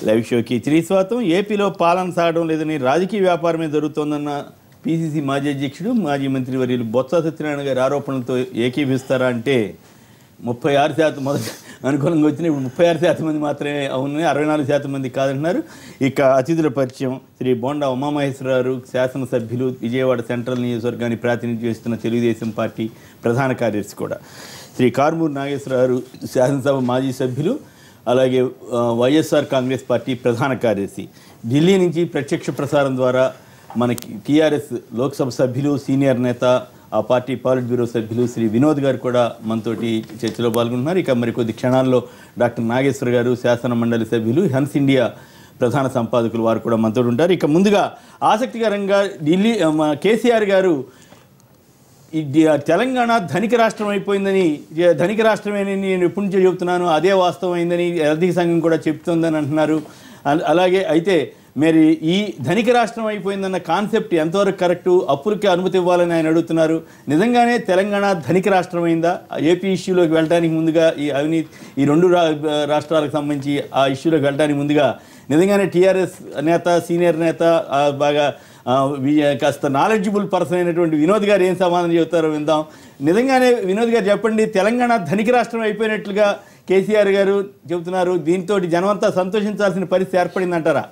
Live షోకి తిరిగి స్వాగతం ఏపీలో పాలన సాగడం లేదని రాజకీయ వ్యాపారమే జరుగుతోందన్న పిసిసి మాజీ అధ్యక్షుడు మాజీ మంత్రి వర్యులు బొత్స సత్యనారాయణ గారి ఆరోపణలతో ఏకీభిస్తారా అంటే ముప్పై ఆరు శాతం మొదట అనుకూలంగా వచ్చిన ఇప్పుడు ముప్పై ఆరు శాతం మంది మాత్రమే అవునని అరవై నాలుగు శాతం మంది కాదంటున్నారు ఇక అతిథుల పరిచయం శ్రీ బోండా ఉమామహేశ్వరరావు శాసనసభ్యులు విజయవాడ సెంట్రల్ నియోజకవర్గాన్ని ప్రాతినిధ్యం చేస్తున్న తెలుగుదేశం పార్టీ ప్రధాన కార్యదర్శి కూడా శ్రీ కార్మూరు నాగేశ్వరరావు శాసనసభ మాజీ సభ్యులు అలాగే ఆ, వైఎస్ఆర్ కాంగ్రెస్ పార్టీ ప్రధాన కార్యదర్శి ఢిల్లీ నుంచి ప్రత్యక్ష ప్రసారం ద్వారా మనకి టీఆర్ఎస్ లోక్సభ సభ్యులు సీనియర్ నేత ఆ పార్టీ పాలిట్ బ్యూరో సభ్యులు శ్రీ వినోద్ గారు కూడా మనతోటి చర్చలో పాల్గొంటున్నారు ఇక మరికొద్ది క్షణాల్లో డాక్టర్ నాగేశ్వర గారు శాసన మండలి సభ్యులు హన్స్ ఇండియా ప్రధాన సంపాదకులు వారు కూడా మనతో ఉంటారు ఇక ముందుగా ఆసక్తికరంగా ఢిల్లీ ఆ, మన కేసీఆర్ గారు ఈ డి- తెలంగాణ ధనిక రాష్ట్రం అయిపోయిందని ఇక ధనిక రాష్ట్రమేనని నేను ఎప్పటి నుంచో చెబుతున్నాను అదే వాస్తవమైందని ఆర్థిక సంఘం కూడా చెప్తోందని అంటున్నారు అల- అలాగే అయితే మరి ఈ ధనిక రాష్ట్రం అయిపోయిందన్న కాన్సెప్ట్ ఎంతవరకు కరెక్టు అప్పులకి అనుమతి ఇవ్వాలని ఆయన అడుగుతున్నారు నిజంగానే తెలంగాణ ధనిక రాష్ట్రం అయిందా ఏపీ ఇష్యూలోకి వెళ్ళడానికి ముందుగా ఈ అవినీతి ఈ రెండు రా రాష్ట్రాలకు సంబంధించి ఆ ఇష్యూలోకి వెళ్ళడానికి ముందుగా నిజంగానే టీఆర్ఎస్ నేత సీనియర్ నేత ఆ, బాగా ఆ, వి- కాస్త నాలెడ్జిబుల్ పర్సన్ అయినటువంటి వినోద్ గారు ఏం సమాధానం చెబుతారో విందాం నిజంగానే వినోద్ గారు చెప్పండి తెలంగాణ ధనిక రాష్ట్రం అయిపోయినట్లుగా కేసీఆర్ గారు చెబుతున్నారు దీంతో జనమంతా సంతోషించాల్సిన పరిస్థితి ఏర్పడిందంటారా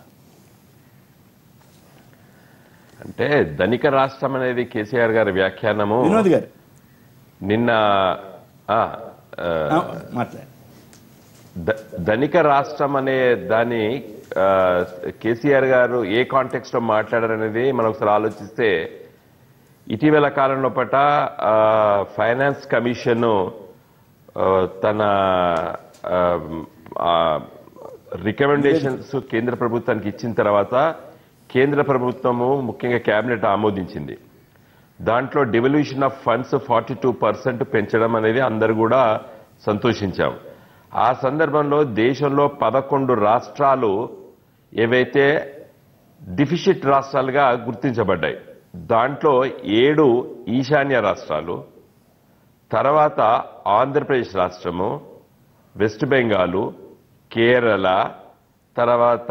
అంటే ధనిక రాష్ట్రం అనేది కేసీఆర్ గారి వ్యాఖ్యానము వినోద్ గారు నిన్న ఆ, ఆ, ఆ, మాట్లాడండి ధ- ధనిక రాష్ట్రం అనే దాన్ని ఆ, కేసీఆర్ గారు ఏ కాంటెక్స్ట్ లో మాట్లాడారనేది మనం ఒకసారి ఆలోచిస్తే ఇటీవల కాలంలో పట ఆ, ఫైనాన్స్ కమిషన్ ఆ, తన ఆ, ఆ, రికమెండేషన్స్ కేంద్ర ప్రభుత్వానికి ఇచ్చిన తర్వాత కేంద్ర ప్రభుత్వము ముఖ్యంగా కేబినెట్ ఆమోదించింది దాంట్లో devolution of funds forty two percent పెంచడం అనేది అందరు కూడా సంతోషించాం ఆ సందర్భంలో దేశంలో పదకొండు రాష్ట్రాలు ఏవైతే డిఫిషిట్ రాష్ట్రాలుగా గుర్తించబడ్డాయి దాంట్లో ఏడు ఈశాన్య రాష్ట్రాలు తర్వాత ఆంధ్రప్రదేశ్ రాష్ట్రము వెస్ట్ బెంగాలు కేరళ తర్వాత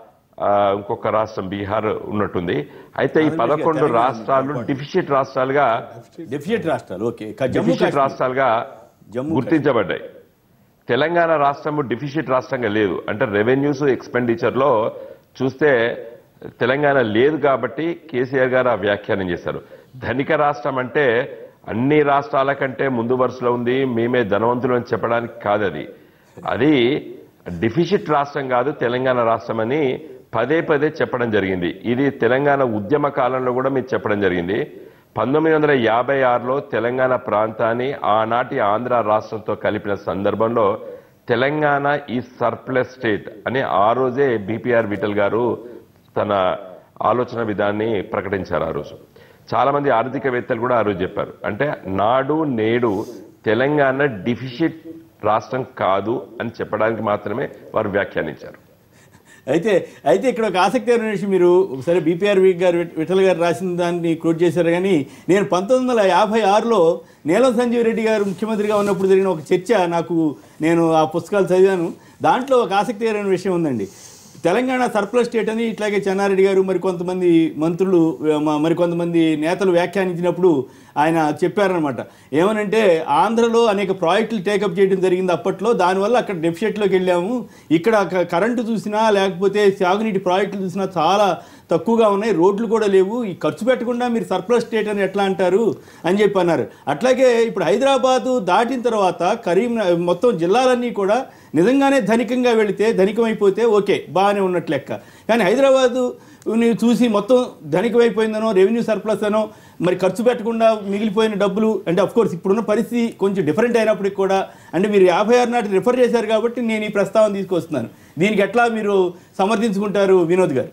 ఆ, ఇంకొక రాష్ట్రం బీహార్ ఉన్నట్టుంది అయితే ఈ పదకొండు రాష్ట్రాలు డిఫిషిట్ రాష్ట్రాలుగా డెఫిషియట్ రాష్ట్రాలు ఓకే ఇక జమ్మూ డిఫిషిట్ కాశ్మీర్ రాష్ట్రాలుగా జమ్మూ గుర్తించబడ్డాయి తెలంగాణ రాష్ట్రము డిఫిషిట్ రాష్ట్రంగా లేదు అంటే రెవెన్యూస్ ఎక్స్పెండిచర్ లో చూస్తే తెలంగాణ లేదు కాబట్టి కేసీఆర్ గారు ఆ వ్యాఖ్యానం చేశారు ధనిక రాష్ట్రం అంటే అన్ని రాష్ట్రాల కంటే ముందు వరుసలో ఉంది మేమే ధనవంతులు అని చెప్పడానికి కాదు అది అది డిఫిషిట్ రాష్ట్రం కాదు తెలంగాణ రాష్ట్రం అని పదే పదే చెప్పడం జరిగింది ఇది తెలంగాణ ఉద్యమ కాలంలో కూడా మీరు చెప్పడం జరిగింది పంతొమ్మిది వందల యాభై ఆరులో తెలంగాణ ప్రాంతాన్ని ఆనాటి ఆంధ్ర రాష్ట్రంతో కలిపిన సందర్భంలో తెలంగాణ ఈ సర్ప్లస్ స్టేట్ అని ఆ రోజే బీపీఆర్ విఠల్ గారు తన ఆలోచన విధాన్ని ప్రకటించారు ఆ రోజు చాలా మంది ఆర్థికవేత్తలు కూడా ఆ రోజు చెప్పారు అంటే నాడు నేడు తెలంగాణ డిఫిషిట్ రాష్ట్రం కాదు అని చెప్పడానికి మాత్రమే వారు వ్యాఖ్యానించారు అయితే అయితే ఇక్కడ ఒక ఆసక్తికరమైన విషయం మీరు సరే బీపీఆర్ వి గారు విఠ- విఠల్ గారు రాసిన దాన్ని కోట్ చేశారు కానీ నేను పంతొమ్మిది వందల యాభై ఆరులో నీలం సంజీవ్ రెడ్డి గారు ముఖ్యమంత్రిగా ఉన్నప్పుడు జరిగిన ఒక చర్చ నాకు నేను ఆ పుస్తకాలు చదివాను దాంట్లో ఒక ఆసక్తికరమైన విషయం ఉందండి తెలంగాణ సర్ప్లస్ స్టేట్ అని ఇట్లాగే చెన్నారెడ్డి గారు మరి కొంతమంది మంత్రులు మ- మరి కొంతమంది నేతలు వ్యాఖ్యానించినప్పుడు ఆయన చెప్పారనమాట ఏమనంటే ఆంధ్రలో అనేక ప్రాజెక్టులు టేకప్ చేయడం జరిగింది అప్పట్లో దానివల్ల అక్కడ డెఫిషియట్లోకి వెళ్ళాము ఇక్కడ క- కరెంటు చూసినా లేకపోతే సాగునీటి ప్రాజెక్టులు చూసినా చాలా తక్కువగా ఉన్నాయి రోడ్లు కూడా లేవు ఈ ఖర్చు పెట్టకుండా మీరు సర్ప్లస్ స్టేట్ అని ఎట్లా అంటారు అని చెప్పి అన్నారు అట్లాగే ఇప్పుడు హైదరాబాదు దాటిన తర్వాత కరీం మొత్తం జిల్లాలన్నీ కూడా నిజంగానే ధనికంగా వెళితే ధనికమైపోతే ఓకే బాగానే ఉన్నట్లు లెక్క కానీ హైదరాబాదు ని చూసి మొత్తం ధనికమైపోయిందనో రెవెన్యూ సర్ప్లస్ అనో మరి ఖర్చు పెట్టకుండా మిగిలిపోయిన డబ్బులు అంటే అఫ్ కోర్స్ ఇప్పుడున్న పరిస్థితి కొంచెం డిఫరెంట్ అయినప్పటికి కూడా అంటే మీరు యాభై ఆరు నాటి రిఫర్ చేశారు కాబట్టి నేను ఈ ప్రస్తావన తీసుకొస్తున్నాను దీనికి ఎట్లా మీరు సమర్థించుకుంటారు వినోద్ గారు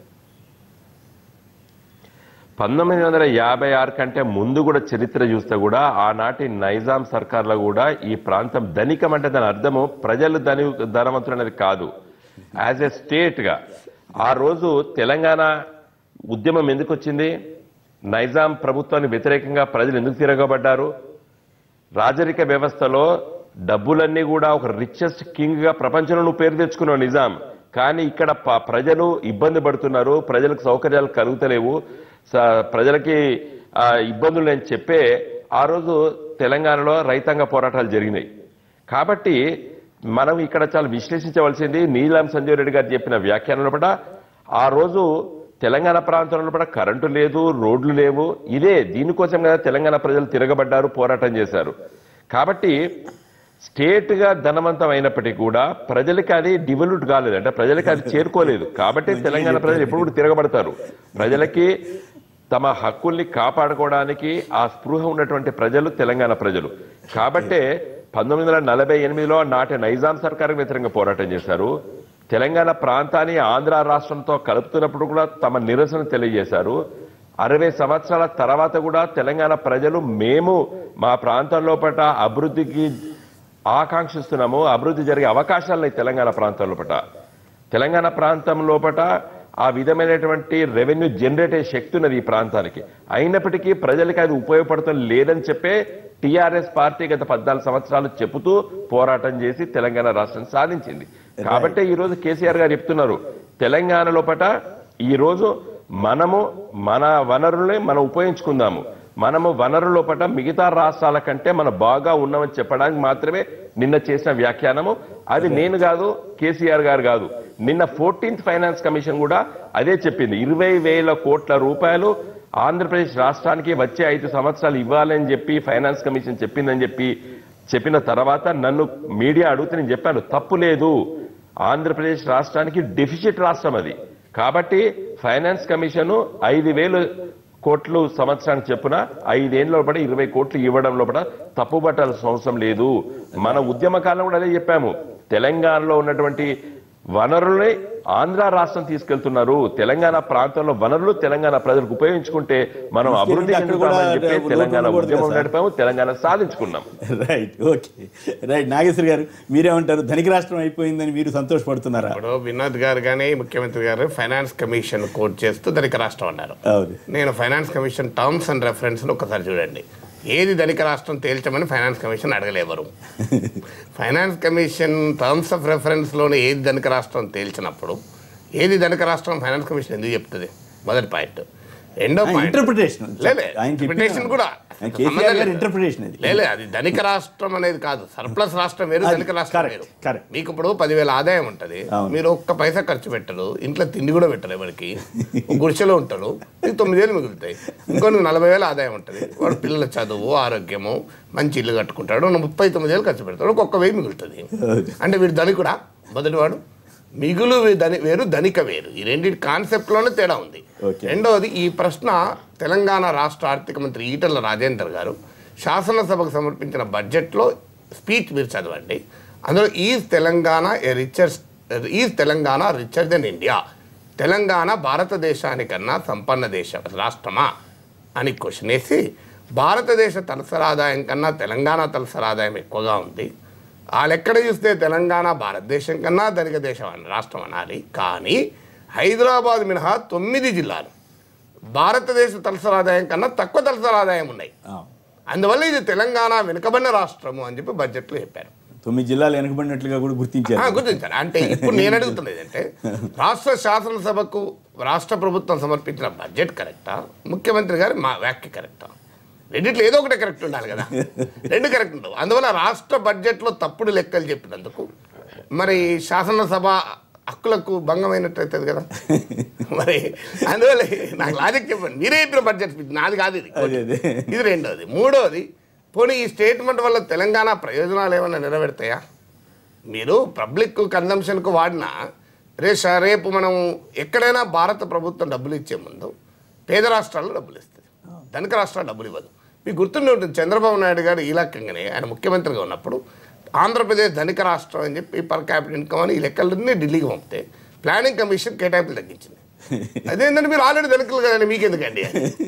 పంతొమ్మిది వందల యాభై ఆరు కంటే ముందు కూడా చరిత్ర చూస్తే కూడా ఆనాటి నైజాం సర్కార్లో కూడా ఈ ప్రాంతం ధనికం అంటే దాని అర్థము ప్రజలు ధని ధనవంతులు అనేది కాదు యాజ్ ఎ స్టేట్ గా ఆ రోజు తెలంగాణ ఉద్యమం ఎందుకు వచ్చింది నైజాం ప్రభుత్వానికి వ్యతిరేకంగా ప్రజలు ఎందుకు తిరగబడ్డారు రాజరిక వ్యవస్థలో డబ్బులన్నీ కూడా ఒక రిచెస్ట్ కింగ్ గా ప్రపంచంలో నువ్వు పేరు తెచ్చుకున్నావు నిజాం కానీ ఇక్కడ ప- ప్రజలు ఇబ్బంది పడుతున్నారు ప్రజలకు సౌకర్యాలు కలుగుతలేవు స- ప్రజలకి ఆ, ఇబ్బందులు అని చెప్పే ఆ రోజు తెలంగాణలో రైతాంగ పోరాటాలు జరిగినాయి కాబట్టి మనం ఇక్కడ చాలా విశ్లేషించవలసింది నీలం సంజయ్ రెడ్డి గారు చెప్పిన వ్యాఖ్యానంలో కూడా ఆ రోజు తెలంగాణ ప్రాంతంలో కూడా కరెంటు లేదు రోడ్లు లేవు ఇదే దీనికోసం కదా తెలంగాణ ప్రజలు తిరగబడ్డారు పోరాటం చేశారు కాబట్టి స్టేట్ గా ధనవంతం అయినప్పటికీ కూడా ప్రజలకి అది డివల్యూట్ కాలేదు అంటే ప్రజలకి అది చేరుకోలేదు కాబట్టి తెలంగాణ ప్రజలు ఎప్పుడు కూడా తిరగబడతారు ప్రజలకి తమ హక్కుల్ని కాపాడుకోవడానికి ఆ స్పృహ ఉన్నటువంటి ప్రజలు తెలంగాణ ప్రజలు కాబట్టే పంతొమ్మిది వందల నలభై ఎనిమిదిలో నాటి నైజాం సర్కార్కి వ్యతిరేకంగా పోరాటం చేశారు తెలంగాణ ప్రాంతాన్ని ఆంధ్ర రాష్ట్రంతో కలుపుతున్నప్పుడు కూడా తమ నిరసన తెలియజేశారు అరవై సంవత్సరాల తర్వాత కూడా తెలంగాణ ప్రజలు మేము మా ప్రాంతం లోపల అభివృద్ధికి ఆకాంక్షిస్తున్నాము అభివృద్ధి జరిగే అవకాశాలని తెలంగాణ ప్రాంతం లోపల తెలంగాణ ప్రాంతం లోపల ఆ విధమైనటువంటి రెవెన్యూ జనరేట్ అయ్యే శక్తి ఉన్నది ఈ ప్రాంతానికి అయినప్పటికీ ప్రజలకి అది ఉపయోగపడటం లేదని చెప్పే టిఆర్ఎస్ పార్టీ గత పద్నాలుగు సంవత్సరాలు చెబుతూ పోరాటం చేసి తెలంగాణ రాష్ట్రం సాధించింది కాబట్టి ఈ రోజు కేసీఆర్ గారు చెప్తున్నారు తెలంగాణ లోపల ఈ రోజు మనము మన వనరుల్ని మనం ఉపయోగించుకుందాము మనము వనరుల లోపల మిగతా రాష్ట్రాల కంటే మనం బాగా ఉన్నామని చెప్పడానికి మాత్రమే నిన్న చేసిన వ్యాఖ్యానము అది నేను కాదు కేసీఆర్ గారు కాదు నిన్న ఫోర్టీన్త్ ఫైనాన్స్ కమిషన్ కూడా అదే చెప్పింది ఇరవై వేల కోట్ల రూపాయలు ఆంధ్రప్రదేశ్ రాష్ట్రానికి వచ్చే ఐదు సంవత్సరాలు ఇవ్వాలని చెప్పి ఫైనాన్స్ కమిషన్ చెప్పిందని చెప్పి చెప్పిన తర్వాత నన్ను మీడియా అడిగితే నేను చెప్పాను తప్పు లేదు ఆంధ్రప్రదేశ్ రాష్ట్రానికి డెఫిసిట్ రాష్ట్రం అది కాబట్టి ఫైనాన్స్ కమిషన్ ఐదు వేలు కోట్లు సంవత్సరానికి చెప్పున ఐదేళ్ళ లోపల ఇరవై కోట్లు ఇవ్వడం లోపల తప్పుపట్టాల్సిన అవసరం లేదు మన ఉద్యమ కాలం కూడా అదే చెప్పాము తెలంగాణలో ఉన్నటువంటి వనరుల్ని ఆంధ్ర రాష్ట్రం తీసుకెళ్తున్నారు తెలంగాణ ప్రాంతంలో వనరులు తెలంగాణ ప్రజలకు ఉపయోగించుకుంటే మనం అభివృద్ధి అక్కడ కూడా చెందుతామని చెప్పి లోపల తెలంగాణ కూడా ఉద్యమం సార్. నడిపాము తెలంగాణ సాధించుకున్నాం right okay right Nageshwar garu మీరేమంటారు ధనిక రాష్ట్రం అయిపోయిందని మీరు సంతోషపడుతున్నారా ఇప్పుడు వినోద్ గారు కానీ ముఖ్యమంత్రి గారు ఫైనాన్స్ కమిషన్ కోట్ చేస్తూ ధనిక రాష్ట్రం అన్నారు అవును నేను finance commission terms and reference ఒకసారి చూడండి ఏది ధనిక రాష్ట్రం తేల్చమని ఫైనాన్స్ కమిషన్ అడగలేవరు ఫైనాన్స్ కమిషన్ టర్మ్స్ ఆఫ్ రెఫరెన్స్లోనే ఏది ధనిక రాష్ట్రం తేల్చినప్పుడు ఏది ధనిక రాష్ట్రం ఫైనాన్స్ కమిషన్ ఎందుకు చెప్తుంది మొదటి పాయింట్ రెండో పాయింట్ ఇంటర్ప్రిటేషన్ లేలే ఆయన ఇంటర్ప్రిటేషన్ కూడా కేసీఆర్ గారి ఇంటర్ప్రిటేషన్ అది లేలే అది ధనిక రాష్ట్రం అనేది కాదు సర్ప్లస్ రాష్ట్రం వేరు అది ధనిక రాష్ట్రం correct, వేరు correct. మీకు ఇప్పుడు పదివేల ఆదాయం ఉంటుంది అవును. మీరు ఒక్క పైసా ఖర్చు పెట్టరు ఇంట్లో తిండి కూడా పెట్టరు ఎవరికి ఒక గుడిసెలో ఉంటారు మీకు తొమ్మిది వేలు మిగులుతాయి ఇంకో నువ్వు నలభై వేల ఆదాయం ఉంటుంది వాడు పిల్లల చదువు ఆరోగ్యము మంచి ఇల్లు కట్టుకుంటాడు నువ్వు ముప్పై తొమ్మిది వేలు ఖర్చు పెడతాడు ఒక్కొక్క వెయ్యి మిగులుతుంది అంటే వీడు ధనికుడా మొదటివాడు మిగులు వే- ధని వేరు ధనిక వేరు ఈ రెండింటి కాన్సెప్ట్లోనే తేడా ఉంది Okay. రెండవది ఈ ప్రశ్న తెలంగాణ రాష్ట్ర ఆర్థిక మంత్రి ఈటల రాజేందర్ గారు శాసనసభకు సమర్పించిన బడ్జెట్లో స్పీచ్ మీరు చదవండి అందులో is Telangana a richer is Telangana richer than India Telangana భారతదేశానికన్నా సంపన్న దేశం రాష్ట్రమా అని క్వశ్చన్ వేసి భారతదేశ తలసరి ఆదాయం కన్నా తెలంగాణ తలసరి ఆదాయం ఎక్కువగా ఉంది ఆ లెక్కన చూస్తే తెలంగాణ భారతదేశం కన్నా ధనిక దేశం అని రాష్ట్రం అనాలి కానీ హైదరాబాద్ మినహా తొమ్మిది జిల్లాలు భారతదేశ తలసరి ఆదాయం కన్నా తక్కువ తలసరి ఆదాయం ఉన్నాయి అందువల్ల ఇది తెలంగాణ వెనుకబడిన రాష్ట్రము అని చెప్పి బడ్జెట్లో చెప్పారు తొమ్మిది జిల్లాలు వెనుకబడినట్లుగా కూడా ఆ, గుర్తించారు గుర్తించాలి అంటే ఇప్పుడు నేను అడుగుతున్నది అంటే రాష్ట్ర శాసనసభకు రాష్ట్ర ప్రభుత్వం సమర్పించిన బడ్జెట్ కరెక్టా ముఖ్యమంత్రి గారి మా వ్యాఖ్య కరెక్టా రెండిట్లో ఏదో ఒకటి కరెక్ట్ ఉండాలి కదా రెండు కరెక్ట్ ఉండవు అందువల్ల రాష్ట్ర బడ్జెట్లో తప్పుడు లెక్కలు చెప్పినందుకు మరి శాసనసభ హక్కులకు భంగమైనట్టు అవుతుంది కదా మరి అందువల్ల నాకు లాజిక్ చెప్పండి మీరే చెప్పిన బడ్జెట్ స్పీచ్ నాది కాదు ఇది అదే అదే ఇది రెండోది మూడోది పోనీ ఈ స్టేట్మెంట్ వల్ల తెలంగాణ ప్రయోజనాలు ఏమైనా నెరవేరుతాయా మీరు పబ్లిక్ కన్జంప్షన్కు వాడినా రే స- రేపు మనం ఎక్కడైనా భారత ప్రభుత్వం డబ్బులు ఇచ్చే ముందు పేద రాష్ట్రాల్లో డబ్బులు ఇస్తుంది ధనిక రాష్ట్రాలు డబ్బులు ఇవ్వదు మీకు గుర్తుండే ఉంటుంది చంద్రబాబు నాయుడు గారు ఈ లెక్కగానే ఆయన ముఖ్యమంత్రిగా ఉన్నప్పుడు ఆంధ్రప్రదేశ్ ధనిక రాష్ట్రం అని చెప్పి పర్ క్యాపిటల్ ఇన్కమ్ అని ఈ లెక్కలన్నీ ఢిల్లీకి పంపితే ప్లానింగ్ కమిషన్ కేటాయింపులు తగ్గించింది అదేంటంటే మీరు ఆల్రెడీ ధనికులు కదండి మీకెందుకండి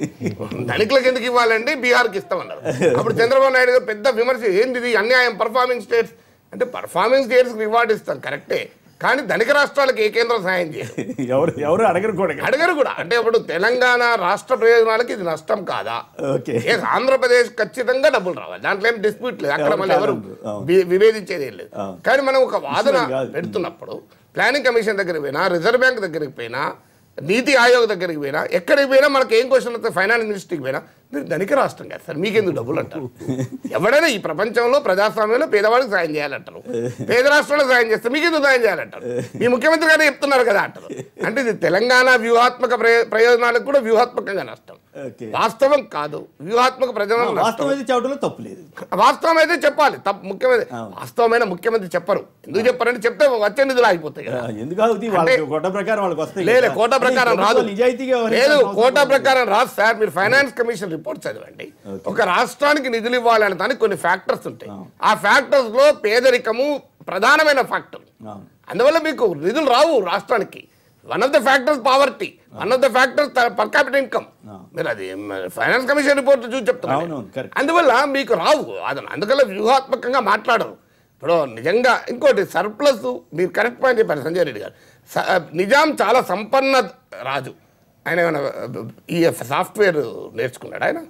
ధనికులకు ఎందుకు ఇవ్వాలండి బీహార్కి ఇస్తామన్నారు అప్పుడు చంద్రబాబు నాయుడు గారు పెద్ద విమర్శ ఏంది ఇది అన్యాయం పర్ఫార్మింగ్ స్టేట్స్ అంటే పర్ఫార్మింగ్ స్టేట్స్కి రివార్డ్ ఇస్తాం కరెక్టే కానీ ధనిక రాష్ట్రాలకు ఏ కేంద్రం సహాయం చేయదు ఎవరు ఎవరు అడగరు కూడా అడగరు కూడా అంటే ఇప్పుడు తెలంగాణ రాష్ట్ర ప్రయోజనాలకి ఇది నష్టం కాదా ఓకే Yes, ఆంధ్రప్రదేశ్ ఖచ్చితంగా డబ్బులు రావాలి దాంట్లో ఏం డిస్ప్యూట్ లేదు అక్కడ ఎవరు మళ్ళీ ఎవరు కాదనరు. అవును. వి- విభేదించేది ఏం లేదు అవును. కానీ మనం ఒక వాదన కాదు. పెడుతున్నప్పుడు ప్లానింగ్ కమిషన్ దగ్గరికి పోయినా రిజర్వ్ బ్యాంక్ దగ్గరికి పోయినా నీతి ఆయోగ్ దగ్గరికి పోయినా ఎక్కడికి పోయినా మనకి ఏం క్వశ్చన్ వస్తే ఫైనాన్స్ మినిస్ట్రీకి పోయినా మీరు ధనిక రాష్ట్రం కాదు సార్ మీకెందుకు డబ్బులు అంటారు ఎవడైనా ఈ ప్రపంచంలో ప్రజాస్వామ్యంలో పేదవాడికి సాయం చేయాలంటారు పేద రాష్ట్రాలకు సాయం చేస్తే మీకెందుకు సాయం చేయాలంటారు మీ ముఖ్యమంత్రి గారు చెప్తున్నారు కదా అంటారు అంటే ఇది తెలంగాణ వ్యూహాత్మక ప్రయో- ప్రయోజనాలకు కూడా వ్యూహాత్మకంగా నష్టం ఓకే వాస్తవం కాదు వ్యూహాత్మక ప్రయోజనాలు నష్టం వాస్తవం అయితే చెప్పడంలో తప్పు లేదు వాస్తవం అయితే చెప్పాలి తప్ప ముఖ్యమంత్రి అవును. వాస్తవమైన ముఖ్యమంత్రి చెప్పరు ఎందుకు చెప్పారంటే చెప్తే వచ్చే నిధులు ఆగిపోతాయి కదా ఎందుకు అవుతుంది వాళ్ళకి కోట ప్రకారం వాళ్ళకి వస్తాయి లేదు కదా. కోటా ప్రకారం ఈ రాదు ప్రభుత్వం నిజాయితీగా లేదు వ్యవహరించాల్సిన అవసరం కోటా లేదు. ప్రకారం రాదు సార్ మీరు ఫైనాన్స్ కమిషన్ రిపోర్ట్ చదవండి ఒక రాష్ట్రానికి నిధులు ఇవ్వాలనే దానికి కొన్ని ఫ్యాక్టర్స్ ఉంటాయి ఆ ఫ్యాక్టర్స్ లో పేదరికము ప్రధానమైన ఫ్యాక్టర్ అవును. అందువల్ల మీకు నిధులు రావు రాష్ట్రానికి one of the factors poverty one of the factors per capita income మీరు అది ఫైనాన్స్ కమిషన్ రిపోర్ట్ చూసి చెప్తున్నారు అవునవును, correct. అందువల్ల మీకు రావు అది అందుకల్ల వ్యూహాత్మకంగా మాట్లాడరు ఇప్పుడు నిజంగా ఇంకోటి సర్ప్లస్ మీరు కరెక్ట్ పాయింట్ చెప్పారు సంజయ్ రెడ్డి గారు స- నిజాం చాలా సంపన్న రాజు ఆయన ఏమైనా ఈ సాఫ్ట్వేర్ నేర్చుకున్నాడు ఆయన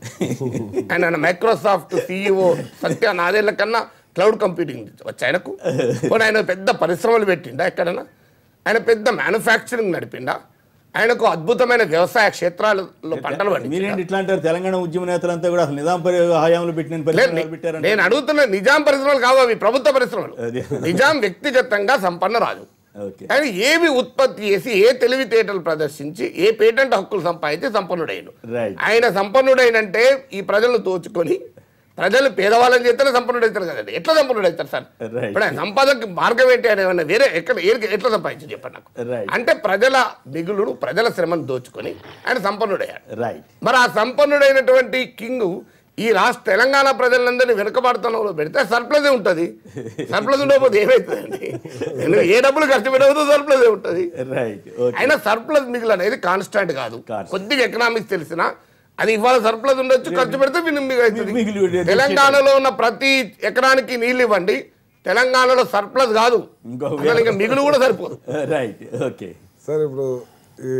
ఆయన ఏమైనా మైక్రోసాఫ్ట్ సిఇఓ సత్య నాదేళ్ల కన్నా క్లౌడ్ కంప్యూటింగ్ వచ్చి ఆయనకు పోనీ ఆయన పెద్ద పరిశ్రమలు పెట్టిండా ఎక్కడైనా ఆయన పెద్ద మ్యానుఫ్యాక్చరింగ్ నడిపిండా ఆయనకు అద్భుతమైన వ్యవసాయ క్షేత్రాలలో పంటలు పండించిండా? మీరేంటి ఇట్లా అంటారు తెలంగాణ ఉద్యమ నేతలంతా కూడా అసలు నిజాం పరి హయాంలో పెట్టిన లేదు, పరిశ్రమలు పెట్టారంటే నేను అడుగుతున్న నిజాం పరిశ్రమలు కావు అవి ప్రభుత్వ పరిశ్రమలు అదే. నిజాం వ్యక్తిగతంగా సంపన్న రాజు ఓకే ఆయన ఏమి ఉత్పత్తి చేసి ఏ తెలివితేటలు ప్రదర్శించి ఏ పేటెంట్ హక్కులు సంపాదించి సంపన్నుడైన Right. ఆయన సంపన్నుడైనంటే ఈ ప్రజలను దోచుకొని ప్రజలు పేదవాళ్ళని చేస్తేనే సంపన్నుడవుతారు కదండి ఎట్లా సంపన్నుడవుతారు సార్ Right. ఇప్పుడు ఆయన సంపాదనకి మార్గం ఏంటి అని ఏమన్నా వేరే ఎక్కడ ఏ- ఎట్లా సంపాదించి చెప్పండి నాకు Right. అంటే ప్రజల మిగులును ప్రజల శ్రమను దోచుకొని ఆయన సంపన్నుడయ్యాడు రైట్ మరి ఆ సంపన్నుడైనటువంటి కింగ్ ఈ రాష్ట్ర తెలంగాణ ప్రజలందరినీ వెనుకబడుతున్నలో పెడితే సర్ప్లసే ఉంటుంది సర్ప్లస్ ఉండకపోతే ఏమవుతుందండి ఎందుకు ఏ డబ్బులు ఖర్చు పెట్టకపోతే సర్ప్లసే ఉంటుంది రైట్ ఓకే అయినా సర్ప్లస్ మిగులు అనేది కాన్స్టాంట్ కాదు Constant. కొద్దిగా ఎకనామిక్స్ తెలిసినా అది ఇవాళ సర్ప్లస్ ఉండొచ్చు ఖర్చు పెడితే మిగులు మిగులు అవుతుంది ఉండేది. తెలంగాణలో ఉన్న ప్రతి ఎకరానికి నీళ్ళు ఇవ్వండి తెలంగాణలో సర్ప్లస్ కాదు ఇంకో అసలు ఇంకా మిగులు కూడా సరిపోదు రైట్ ఓకే సార్ ఇప్పుడు ఈ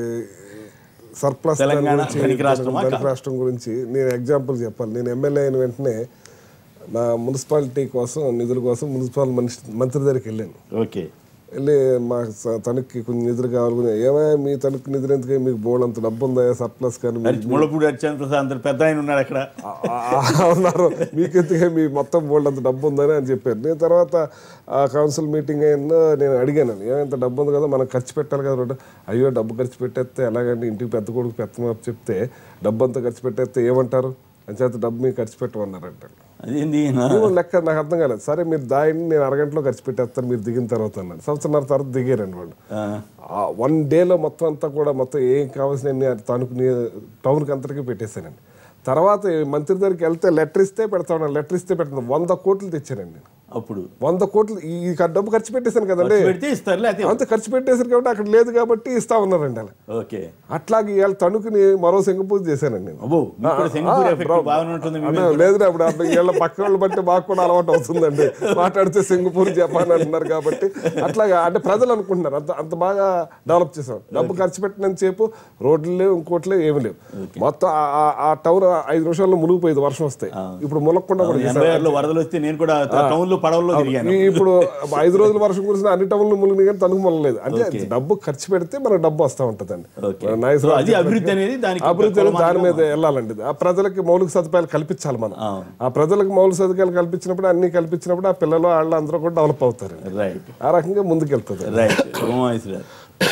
సర్ప్లస్ తెలంగాణ దాని గురించి, ధనిక రాష్ట్రమా ధనిక కాదు? రాష్ట్రం గురించి నేను ఎగ్జాంపుల్ చెప్పాలి నేను ఎమ్మెల్యే అయిన వెంటనే నా మున్సిపాలిటీ కోసం నిధుల కోసం మున్సిపల్ మనిషి మంత్రి దగ్గరికి వెళ్ళాను ఓకే వెళ్ళి మా స- తణుక్కి కొన్ని నిధులు కావాలి ఏమైనా మీ తణుకు నిధులు ఎందుకు మీకు బోర్డు అంత డబ్బు ఉందా సర్ప్లస్ కానీ మరి మీకు- ముళ్ళపూడి హరిచంద్ర ప్రసాద్ అంత పెద్ద ఆయన ఉన్నాడు అక్కడ ఆ- ఆ- ఉన్నారు మీకెందుకే మీ మొత్తం బోల్డ్ అంత డబ్బు ఉందని అని చెప్పారు నేను తర్వాత ఆ కౌన్సిల్ మీటింగ్ అయిన నేను అడిగాను ఏమంత డబ్బు ఉంది కదా మనం ఖర్చు పెట్టాలి కదా రోడ్డు అయ్యో డబ్బు ఖర్చు పెట్టేస్తే ఎలాగండి ఇంటికి పెద్ద కొడుకు పెద్ద మాపు చెప్తే డబ్బు అంతా ఖర్చు పెట్టేస్తే ఏమంటారు అని చేత డబ్బు మీకు ఖర్చు పెట్టమన్నారంట అదేంది ఆ, ఏమో లెక్క నాకు అర్థం కాలేదు సరే మీరు దాయిని నేను అరగంటలో ఖర్చు పెట్టేస్తాను మీరు దిగిన తర్వాత అన్నాడు సంవత్సరం తర్వాత దిగారండి వాళ్ళు ఆ, వన్ డేలో మొత్తం అంతా కూడా మొత్తం ఏం కావాల్సిన తణుకు టౌన్కి అంతటికీ పెట్టేశానండి తర్వాత ఈ మంత్రి దగ్గరికి వెళ్తే లెటర్ ఇస్తే పెడతాను లెటర్ ఇస్తే పెడతాను వంద కోట్లు తెచ్చానండి నేను అప్పుడు వంద కోట్లు ఈ ఈ డబ్బు ఖర్చు పెట్టేశాను కదండి ఖర్చు పెడితే ఇస్తారు లేకపోతే అంత ఖర్చు పెట్టేశారు కాబట్టి అక్కడ లేదు కాబట్టి ఇస్తా ఉన్నారండి అలా ఓకే అట్లాగే ఇవాళ తణుకుని మరో సింగపూర్ చేశానండి నేను అబ్బో మీకు కూడా సింగపూర్ ఆ, ఎఫెక్ట్ బ్రో. బాగానే ఉంటుంది మీ అదే మీద. లేదురా అప్పుడు అప్పుడు వీళ్ళ పక్క వాళ్ళు బట్టి మాకు కూడా అలవాటు అవుతుందండి మాట్లాడితే సింగపూర్ జపాన్ అంటున్నారు కాబట్టి అట్లాగా అంటే ప్రజలు అనుకుంటున్నారు అంత అంత బాగా డెవలప్ చేసాం డబ్బు ఖర్చు పెట్టినంత సేపు రోడ్లు లేవు ఇంకోటి లేవు ఏమి లేవు మొత్తం ఆ- ఆ- ఆ టౌన్ ఐదు నిమిషాల్లో మునిగిపోయేది వర్షం వస్తాయి ఇప్పుడు మునక్కుండా కూడా ఎనభై ఆరులో వరదలు వస్తే నేను కూడా టౌన్ లో పడవల్లో తిరిగాను ఈ- ఇప్పుడు ఐదు రోజులు వర్షం కురిసిన అన్ని టౌన్లు మునిగి కానీ తణుకు మొలలేదు అంటే డబ్బు ఖర్చు పెడితే మనకు డబ్బు వస్తూ ఉంటుందండి ఓకే. మన నాయకులు సో అది అభివృద్ధి అనేది దానికి అభివృద్ధి అనేది దాని కొలమానంగా మీద వెళ్ళాలండి ఆ ప్రజలకి మౌలిక సదుపాయాలు కల్పించాలి మనం అవును. ఆ ప్రజలకు మౌలిక సదుపాయాలు కల్పించినప్పుడు అన్ని కల్పించినప్పుడు ఆ పిల్లలు వాళ్ళు అందరూ కూడా డెవలప్ అవుతారండి రైట్ ఆ రకంగా ముందుకెళ్తుంది రైట్ ఉమామహేశ్వరరావు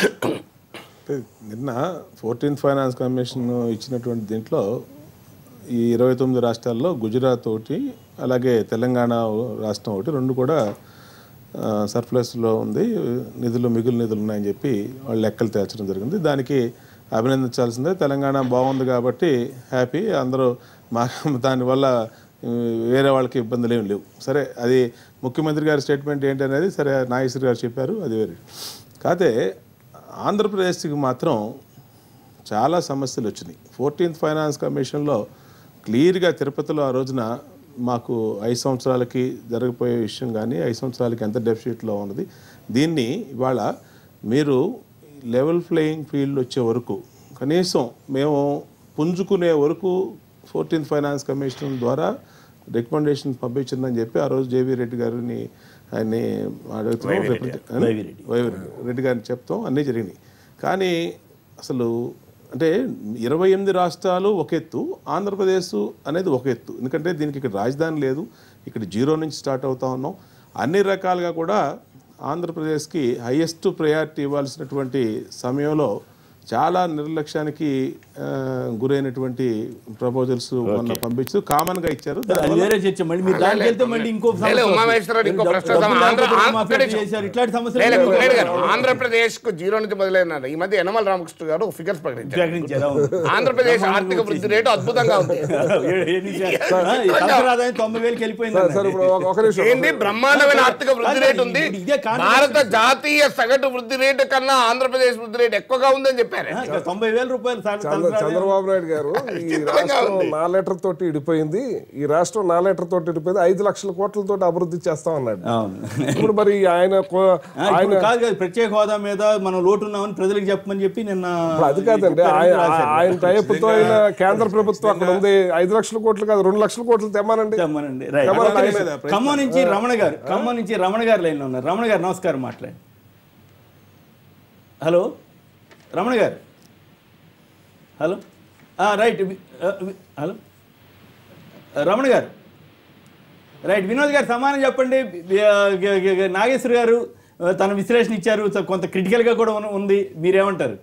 అంటే నిన్న ఫోర్టీన్త్ ఫైనాన్స్ కమిషన్ ఇచ్చినటువంటి దీంట్లో ఈ ఇరవై తొమ్మిది రాష్ట్రాల్లో గుజరాత్ ఒకటి అలాగే తెలంగాణ రాష్ట్రం ఒకటి రెండు కూడా ఆ, సర్ప్లస్లో ఉంది నిధులు మిగులు నిధులు ఉన్నాయని చెప్పి వాళ్ళు లెక్కలు తేల్చడం జరిగింది దానికి అభినందించాల్సిందే తెలంగాణ బాగుంది కాబట్టి హ్యాపీ అందరూ మా దానివల్ల ఆ, వేరే వాళ్ళకి ఇబ్బందులు ఏమి లేవు సరే అది ముఖ్యమంత్రి గారి స్టేట్మెంట్ ఏంటనేది సరే నాగేశ్వరి గారు చెప్పారు అది వేరే కాకపోతే ఆంధ్రప్రదేశ్కి మాత్రం చాలా సమస్యలు వచ్చినాయి ఫోర్టీన్త్ ఫైనాన్స్ కమిషన్లో క్లియర్గా తిరుపతిలో ఆ రోజున మాకు ఐదు సంవత్సరాలకి జరగబోయే విషయం కానీ ఐదు సంవత్సరాలకి ఎంత డెఫిసిట్లో ఉన్నది దీన్ని ఇవాళ మీరు లెవెల్ ప్లేయింగ్ ఫీల్డ్ వచ్చే వరకు కనీసం మేము పుంజుకునే వరకు ఫోర్టీన్త్ ఫైనాన్స్ కమిషన్ ద్వారా రికమెండేషన్ పంపించిందని చెప్పి ఆ రోజు జేవీ రెడ్డి గారిని ఆయన్ని అడుగుతున్నాం రిప్రజెంట్- అని? వైవి రెడ్డి. వైవి రెడ్డి గారిని చెప్తాం అన్నీ జరిగినాయి కానీ అసలు అంటే ఇరవై ఎనిమిది రాష్ట్రాలు ఒక ఎత్తు ఆంధ్రప్రదేశ్ అనేది ఒక ఎత్తు ఎందుకంటే దీనికి ఇక్కడ రాజధాని లేదు ఇక్కడ జీరో నుంచి స్టార్ట్ అవుతా ఉన్నాం అన్ని రకాలుగా కూడా ఆంధ్రప్రదేశ్కి హైయెస్ట్ ప్రయారిటీ ఇవ్వాల్సినటువంటి సమయంలో చాలా నిర్లక్ష్యానికి ఆ, గురైనటువంటి ప్రపోజల్స్ మొన్న పంపించు కామన్ గా ఇచ్చారు సరే, అది వేరే చర్చ మళ్ళీ మీరు దానికి వెళ్తే మళ్ళీ ఇంకో లే, సమస్య లే, వస్తుంది. ఉమామహేశ్వరరావు ఇంకో డబ్బు- ప్రశ్న డబ్బులు ఆంధ్ర- లేకపోతే ఆంధ్ర- మాఫీ ఎట్లా చేశారు ఇట్లాంటి సమస్యలు లేదు, ఎన్నో కుమ్మేడు గారు ఉన్నాయి. ఆంధ్రప్రదేశ్ కు జీరో నుంచి మొదలైన ఈ మధ్య యనమల రామకృష్ణ గారు ఫిగర్స్ ప్రకటించారు ప్రకటించారు, అవును. ఆంధ్రప్రదేశ్ ఆర్థిక వృద్ధి రేటు అద్భుతంగా ఉంది ఏ- ఏ నిమిషం? ఆ, ఈ సంవత్సర ఆదాయం తొంభై వేలకి వెళ్ళిపోయింది సార్ సార్ ఇప్పుడు ఒక- ఒక నిమిషం ఏంది బ్రహ్మాండమైన ఆర్థిక వృద్ధి రేటు ఉంది ఇప్పుడు ఇదే కాంట్రాక్ట్ భారత జాతీయ సగటు వృద్ధి రేటు కన్నా ఆంధ్రప్రదేశ్ వృద్ధి రేటు ఎక్కువగా ఉందని చెప్పారు ఆ, ఇక్కడ తొంభై వేల రూపాయలు సార్ చంద్ర- సంవత్సర ఆదాయం. చంద్రబాబు నాయుడు గారు ఈ విచిత్రంగా రాష్ట్రం ఉంది. నా లెటర్ తోటి ఇడిపోయింది ఈ రాష్ట్రం నా లెటర్ తోటి ఇడిపోయింది ఐదు లక్షల కోట్లతో అభివృద్ధి చేస్తాం అన్నాడు అవును ఇప్పుడు మరి ఆయన కో- ఆ, ఆయన ఇప్పుడు కాదు కాదు ప్రత్యేక హోదా మీద మనం లోటు ఉన్నామని ప్రజలకు చెప్పమని చెప్పి నిన్న ఇప్పుడు అది కాదండి ఆయన ఆయన టైపుతో ఆయన కేంద్ర ప్రభుత్వం అక్కడ ఉంది ఐదు లక్షల కోట్లు కాదు రెండు లక్షల కోట్లు తెమ్మానండి తెమ్మనండి రైట్ తెమ్మనండి. ఖమ్మం ఆయన నుంచి- ఖమ్మం నుంచి రమణ గారు ఖమ్మం నుంచి రమణ గారు లైన్లో ఉన్నారు రమణ గారు నమస్కారం మాట్లాడి హలో రమణ గారు హలో ఆ, రైట్ వి- ఆ, వి- హలో ఆ, రమణ గారు రైట్ వినోద్ గారు సమానం చెప్పండి వి- ఆ, గ- గ- గ- నాగేశ్వర్ గారు ఆ, తన విశ్లేషణ ఇచ్చారు చ- కొంత క్రిటికల్గా కూడా ఉన్న- ఉంది మీరేమంటారు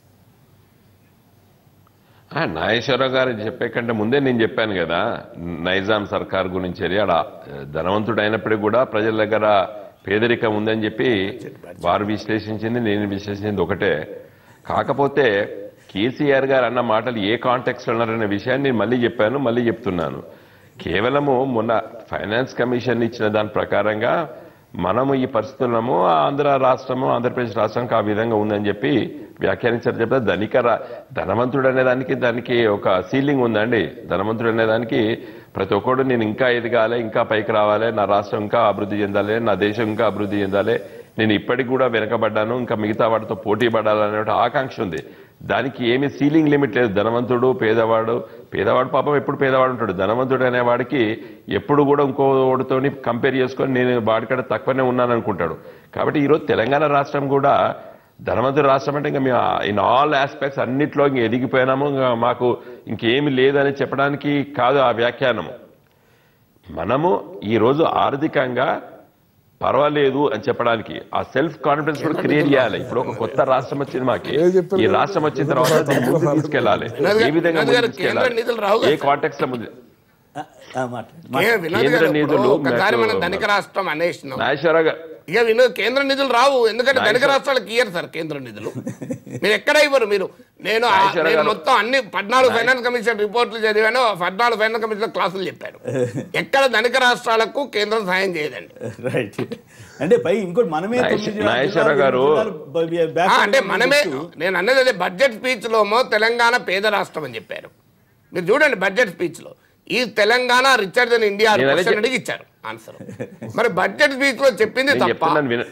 ఆ, నాగేశ్వరరావు గారు చెప్పే కంటే ముందే నేను చెప్పాను కదా నైజాం సర్కార్ గురించి అది ఆడ ధనవంతుడు అయినప్పటికీ కూడా ప్రజల దగ్గర పేదరికం ఉందని చెప్పి వారు విశ్లేషించింది నేను విశ్లేషించింది ఒకటే కాకపోతే కేసీఆర్ గారు అన్న మాటలు ఏ కాంటెక్స్ట్ అన్నారనే విషయాన్ని నేను మళ్ళీ చెప్పాను మళ్ళీ చెప్తున్నాను కేవలము మొన్న ఫైనాన్స్ కమిషన్ ఇచ్చిన దాని ప్రకారంగా మనము ఈ పరిస్థితులను ఆంధ్ర రాష్ట్రము ఆంధ్రప్రదేశ్ రాష్ట్రానికి ఆ విధంగా ఉందని చెప్పి వ్యాఖ్యానించారు చెప్తే ధనిక రా- ధనవంతుడు అనే దానికి దానికి ఒక సీలింగ్ ఉందండి ధనవంతుడు అనే దానికి ప్రతి ఒక్కడు నేను ఇంకా ఎదగాలి ఇంకా పైకి రావాలి నా రాష్ట్రం ఇంకా అభివృద్ధి చెందాలి నా దేశం ఇంకా అభివృద్ధి చెందాలి నేను ఇప్పటికి కూడా వెనకబడ్డాను ఇంకా మిగతా వాటితో పోటీ పడాలనే ఒక ఆకాంక్ష ఉంది దానికి ఏమి సీలింగ్ లిమిట్ లేదు ధనవంతుడు పేదవాడు పేదవాడు పాపం ఎప్పుడు పేదవాడు ఉంటాడు ధనవంతుడు అనేవాడికి ఎప్పుడు కూడా ఇంకోటితోని కంపేర్ చేసుకొని నేను వాడికంటే తక్కువనే ఉన్నాను అనుకుంటాడు కాబట్టి ఈరోజు తెలంగాణ రాష్ట్రం కూడా ధనవంతుడు రాష్ట్రం అంటే ఇంకా మేము ఇన్ ఆల్ ఆస్పెక్ట్స్ అన్నిట్లో ఇంక ఎదిగిపోయినాము ఇంకా మాకు ఇంకేమి లేదని చెప్పడానికి కాదు ఆ వ్యాఖ్యానము మనము ఈరోజు ఆర్థికంగా పర్వాలేదు అని చెప్పడానికి ఆ సెల్ఫ్ కాన్ఫిడెన్స్ కూడా క్రియేట్ చేయాలి ఇప్పుడు ఒక కొత్త రాష్ట్రం వచ్చింది మాకి ఏం చెప్పారు? ఈ రాష్ట్రం వచ్చిన తర్వాత దీన్ని ముందుకు తీసుకెళ్ళాలి ఏ విధంగా వినోద్ గారు, ముందుకు తీసుకెళ్ళాలి కేంద్ర నిధులు రావు కదా ఏ కాంటెక్స్ లో ముందు ఆ, ఆ, మాట్లాడండి ఏ వినోద్ కేంద్ర గారు, ఇప్పుడు నిధులు ఒకసారి మాకు- మనం ధనిక రాష్ట్రం అనేసినాం నాగేశ్వరరావు గారు ఇక వినోద్ కేంద్ర నిధులు రావు ఎందుకంటే ధనిక రాష్ట్రాలకు ఇయ్యరు సార్ కేంద్ర నిధులు మీరు ఎక్కడ ఇవ్వరు మీరు నేను ఆ- నాగేశ్వర నేను గారు. మొత్తం అన్ని పద్నాలుగు ఫైనాన్స్ కమిషన్ రిపోర్ట్లు చదివాను పద్నాలుగు ఫైనాన్స్ కమిషన్ క్లాసులు చెప్పాను ఎక్కడ ధనిక రాష్ట్రాలకు కేంద్రం సాయం చేయదండి రైట్ అంటే పై ఇంకోటి మనమే నాగేశ్వర- తొమ్మిది నాగేశ్వర జిల్లాలు, గారు- జిల్లాలు బ- బ- బ్యాక్ ఆ, అంటే సైడ్ మనమే చూస్తూ, నేను అన్నది అదే బడ్జెట్ స్పీచ్ లోమో తెలంగాణ పేద రాష్ట్రం అని చెప్పారు మీరు చూడండి బడ్జెట్ స్పీచ్ లో ఈ తెలంగాణ రిచర్డ్ ఇన్ ఇండియా నేను అదే క్వశ్చన్ చెప్- అడిగి ఇచ్చారు ఆన్సర్ మరి బడ్జెట్ స్పీచ్ లో చెప్పింది నేను తప్ప చెప్తున్నాను విన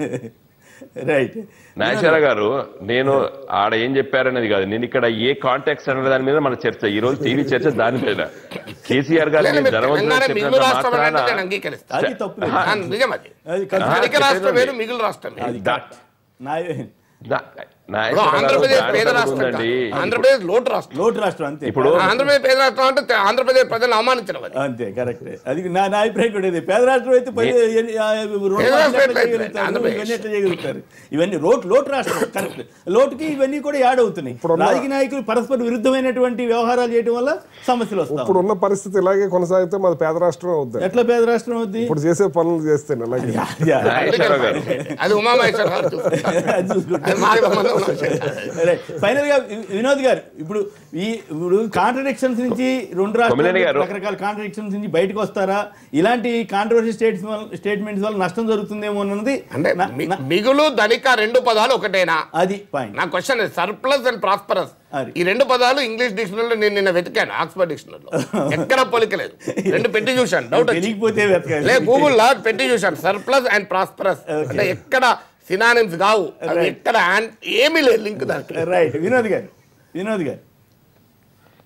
రైట్ నాగేశ్వర గారు నేను ఆడ ఏం చెప్పారనేది కాదు నేను ఇక్కడ ఏ కాంటాక్ట్స్ అనే దాని మీద మన చర్చ ఈ రోజు టీవీ చర్చ దానిపైన కేసీఆర్ గారు లేదు, నేను మీరు ధనవంతుడు తెలంగాణ అని మిగులు చెప్పినంత రాష్ట్రం అంటే మాత్రాన- నేను అంగీకరిస్తాను అది తప్పు లేదు. ఆ, నిజం అది అది కరెక్ట్. ధనిక ఆ, రాష్ట్రం వేరు చెప్పేది మిగులు రాష్ట్రం వేరు అది దా- కరెక్ట్. నా దా- ఇప్పుడు నాగేశ్వర గారు ఆంధ్రప్రదేశ్ దాంట్లో పేద కూడా రాష్ట్రం ఉందండి కాదు. ఆంధ్రప్రదేశ్ లోటు రాష్ట్రం లోటు రాష్ట్రం అంతే ఇప్పుడు ఆంధ్రప్రదేశ్ పేద రాష్ట్రం అంటే తె- ఆంధ్రప్రదేశ్ ప్రజలు అవమానించడం అది అంతే కరెక్ట్ అది నా నా అభిప్రాయం కూడా ఇది పేద రాష్ట్రం అయితే పది ఎన్ని- ఆ, రెండు పేద రాష్ట్రాలు రాష్ట్రం ఎట్లా అయితే చేయగలుగుతారు? ఆంధ్రప్రదేశ్. ఇవన్నీ ఎట్లా చేయగలుగుతారు ఇవన్నీ లోటు లోటు రాష్ట్రం కరెక్ట్ లోటుకి ఇవన్నీ కూడా యాడ్ అవుతున్నాయి రాజకీయ నాయకులు పరస్పర విరుద్ధమైనటువంటి వ్యవహారాలు చేయడం వల్ల సమస్యలు వస్తాయి ఇప్పుడు ఉన్న పరిస్థితి ఇలాగే కొనసాగితే మాది పేద రాష్ట్రమే అవుద్ది ఎట్లా పేద రాష్ట్రం అవుద్ది ఇప్పుడు చేసే పనులు చేస్తే ఇలాగే యా. నాగేశ్వర గారు అది ఉమామహేశ్వర గారు చూస్తారు. అది చూసుకుంటే. అది మాది సంబంధం ఉన్న విషయం కాదు. ఫైనల్ గా వి- వినోద్ గారు ఇప్పుడు ఈ ఇప్పుడు కాంట్రడిక్షన్స్ నుంచి రెండు కొమ్మినేని రాష్ట్రాలు గారు. రకరకాల కాంట్రడిక్షన్స్ నుంచి బయటకు వస్తారా ఇలాంటి కాంట్రవర్సీ స్టేట్స్ స్టేట్మెంట్స్ వల్ల నష్టం జరుగుతుందేమో అన్నది అంటే నా- మి- నా- మిగులు ధనిక రెండు పదాలు ఒకటేనా అది పాయింట్ నా క్వశ్చన్ సర్ప్లస్ అండ్ ప్రాస్పరస్ అది. ఈ రెండు పదాలు ఇంగ్లీష్ డిక్షనరీలో నేను నిన్న వెతికాను ఆక్స్ఫర్డ్ డిక్షనరీలో ఎక్కడ పొలికలేదు రెండు పెట్టి చూశాను డౌట్ వచ్చింది. తెలియకపోతే వెతకాలి. లే గూగుల్ లో పెట్టి చూశాను సర్ప్లస్ అండ్ ప్రాస్పరస్ Okay. అంటే ఎక్కడ సినానిమ్స్ కావు అవి Right. ఎక్కడ an- ఏమీ లేదు లింక్ దానికి రైట్ వినోద్ గారు వినోద్ గారు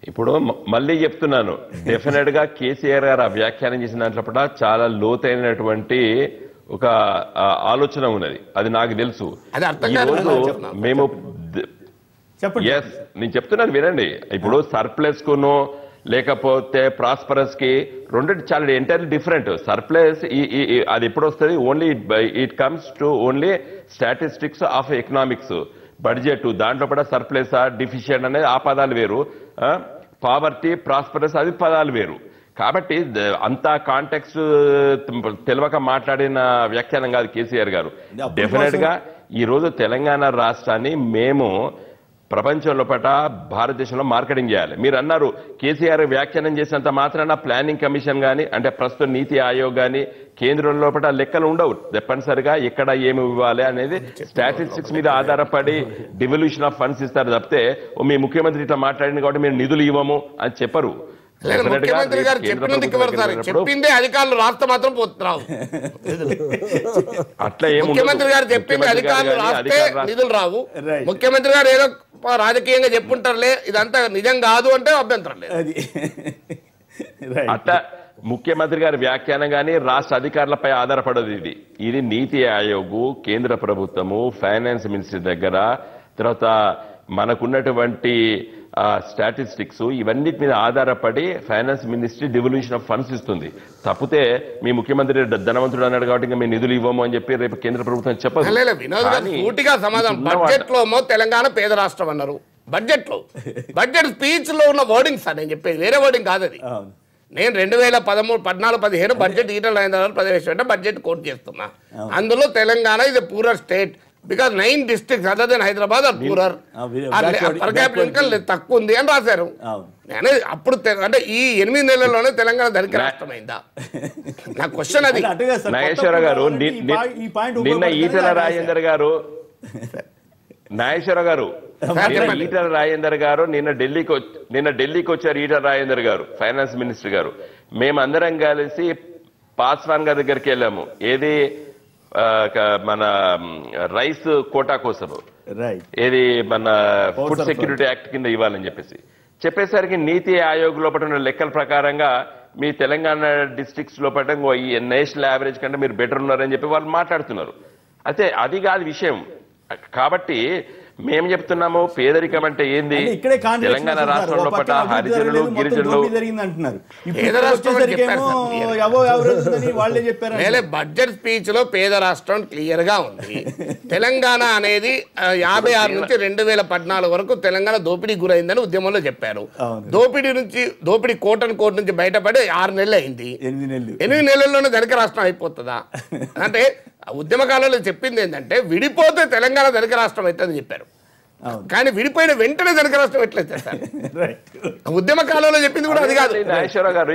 ఇప్పుడు మ- మళ్ళీ చెప్తున్నాను డెఫినెట్ గా కేసీఆర్ గారు ఆ వ్యాఖ్యానం చేసిన దాంట్లో పట్ల చాలా లోతైనటువంటి ఒక ఆ, ఆలోచన ఉన్నది అది నాకు తెలుసు అది అర్థం ఈ కాదు రోజు కదా చెప్తున్నా. మేము ద- చెప్పండి ఎస్ నేను చెప్తున్నాను వినండి ఇప్పుడు సర్ప్లస్ కును లేకపోతే ప్రాస్పరస్ కి రెండింటి చాలా ఎంటైర్లీ డిఫరెంట్ సర్ప్లస్ అది ఎప్పుడు వస్తుంది only it comes to only statistics of economics budget దాంట్లో కూడా సర్ప్లస్ డిఫిషియంట్ అనేది ఆ పదాలు వేరు పావర్టీ ప్రాస్పరస్ అది పదాలు వేరు కాబట్టి ద- అంత కాంటెక్స్ట్ తెలియక మాట్లాడిన వ్యాఖ్యానం కాదు కేసీఆర్ గారు అప్పుడు డెఫినెట్ గా ఈ రోజు తెలంగాణ రాష్ట్రాన్ని మేము ప్రపంచంలో పట భారతదేశంలో మార్కెటింగ్ చేయాలి మీరు అన్నారు కేసీఆర్ వ్యాఖ్యానం చేసినంత మాత్రాన ప్లానింగ్ కమిషన్ కానీ అంటే ప్రస్తుత నీతి ఆయోగ్ కానీ కేంద్రంలో పట లెక్కలు ఉండవు తప్పనిసరిగా ఎక్కడ ఏమి ఇవ్వాలి అనేది స్టాటిస్టిక్స్ మీద ఆధారపడి డివల్యూషన్ ఆఫ్ ఫండ్స్ ఇస్తారు తప్పితే ఓ మీ ముఖ్యమంత్రి ఇట్లా మాట్లాడింది కాబట్టి మేము నిధులు ఇవ్వము అని చెప్పరు లేదు, Definitely గా ముఖ్యమంత్రి గారు కేంద్ర చెప్పినందుకు ప్రభుత్వం ఇవ్వరు సార్ దగ్గరికి వెళ్ళినప్పుడు చెప్పిందే అధికారులు రాస్తే మాత్రం పోతున్నావు అట్లా ఏమి ఉండదు. ముఖ్యమంత్రి గారు చెప్పింది ముఖ్యమంత్రి గారు అధికారులు కానీ రాస్తే అధికారులు రాస్తే- నిధులు రావు Right. ముఖ్యమంత్రి గారు ఏదో ప- రాజకీయంగా చెప్పుంటారులే ఇదంతా నిజం కాదు అంటే అభ్యంతరం లేదు అది రైట్ అట్లా ముఖ్యమంత్రి గారి వ్యాఖ్యానం కానీ రాష్ట్ర అధికారులపై ఆధారపడదు ఇది ఇది నీతి ఆయోగ్ కేంద్ర ప్రభుత్వము ఫైనాన్స్ మినిస్ట్రీ దగ్గర తర్వాత మనకున్నటువంటి స్టాటిస్టిక్స్ ఇవన్నిటి మీద ఆధారపడి finance ministry devolution of funds ఇస్తుంది తప్పితే మీ ముఖ్యమంత్రి ద- ధనవంతుడు అన్నాడు కాబట్టి ఇంకా మేము నిధులు ఇవ్వము అని చెప్పి రేపు కేంద్ర ప్రభుత్వం చెప్పదు లేదు వినోద్ గారు కానీ సూటిగా సమాధానం ఇప్పుడున్న వాట- బడ్జెట్ లో ఏమో తెలంగాణ పేద రాష్ట్రం అన్నారు బడ్జెట్ లో బడ్జెట్ స్పీచ్ లో ఉన్న వర్డింగ్ సార్ నేను చెప్పేది వేరే వర్డింగ్ కాదు అది అవును నేను రెండు వేల పదమూడు పద్నాలుగు పదిహేను బడ్జెట్ ఈటల రాజేంద్ర ప్రవేశపెట్టిన బడ్జెట్ కోట్ చేస్తున్నా అందులో తెలంగాణ ఇది poorer state because nine districts other than Hyderabad are poorer ah, we- backward- per capita income తక్కువ ఉంది అని రాశారు అవును నేను అప్పుడు తె- అంటే ఈ ఎనిమిది నెలల్లోనే తెలంగాణ ధనిక రాష్ట్రం అయిందా నా క్వశ్చన్ అది అంటే అటుగా సార్, కొత్త నాగేశ్వర గారు పురాణానికి ని- ఈ ని- పా- ఈ పాయింట్ నిన్న ఉపయోగపడుతుందని ఈటల రాశారు. రాజేందర్ గారు నాగేశ్వర గారు నిన్న చెప్పండి. ఈటల రాజేందర్ గారు నిన్న ఢిల్లీకి వచ్చ- నిన్న ఢిల్లీకి వచ్చారు ఈటల రాజేందర్ గారు ఫైనాన్స్ మినిస్టర్ గారు మేమందరం కలిసి పాస్వాన్ గారి దగ్గరికి వెళ్ళాము ఏది ఆ, క- మన మ్, రైస్ కోటా కోసము రైట్ ఏది మన ఫుడ్ సరఫరా. సెక్యూరిటీ యాక్ట్ కింద ఇవ్వాలని చెప్పేసి చెప్పేసరికి నీతి ఆయోగ్ లోపల ఉన్న లెక్కల ప్రకారంగా మీ తెలంగాణ డిస్ట్రిక్ట్స్ లోపల ఇంకో ఈ నేషనల్ యావరేజ్ కంటే మీరు బెటర్ ఉన్నారని చెప్పి వాళ్ళు మాట్లాడుతున్నారు అయితే అది కాదు విషయం కాబట్టి మేము చెప్తున్నాము పేదరికం అంటే ఏంది అంటే ఇక్కడే contradiction తెలంగాణ వస్తుంది సార్. రాష్ట్రంలో ఓ పక్కన పట్ల అభివృద్ధి హరిజనులు జరగలేదు, మొత్తం గిరిజనులు దోపిడీ జరిగింది అంటున్నారు ఇప్పుడు పేద రాష్ట్రం అని వచ్చేసరికేమో చెప్పారు సార్ మీరు. అబో యావరేజ్ ఉందని వాళ్ళే చెప్పారు నేలే బడ్జెట్ స్పీచ్ లో పేద రాష్ట్రం క్లియర్ గా ఉంది తెలంగాణ అనేది ఆ, యాభై ఆరు నుంచి రెండు వేల పద్నాలుగు వరకు తెలంగాణ దోపిడీ గురైందని ఉద్యమంలో చెప్పారు అవును. దోపిడీ నుంచి దోపిడీ కోటన్ కోట్ నుంచి బయటపడి ఆరు నెలలు అయింది ఎనిమిది నెలలు ఎనిమిది నెలల్లోనే ధనిక రాష్ట్రం అయిపోతుందా అంటే ఆ ఉద్యమ కాలంలో చెప్పింది ఏంటంటే విడిపోతే తెలంగాణ ధనిక రాష్ట్రం అవుతుందని చెప్పారు అవును కానీ విడిపోయిన వెంటనే ధనిక రాష్ట్రం ఎట్లయితే సార్ రైట్ ఉద్యమ కాలంలో చెప్పింది కూడా అది కాదు నాగేశ్వరరావు గారు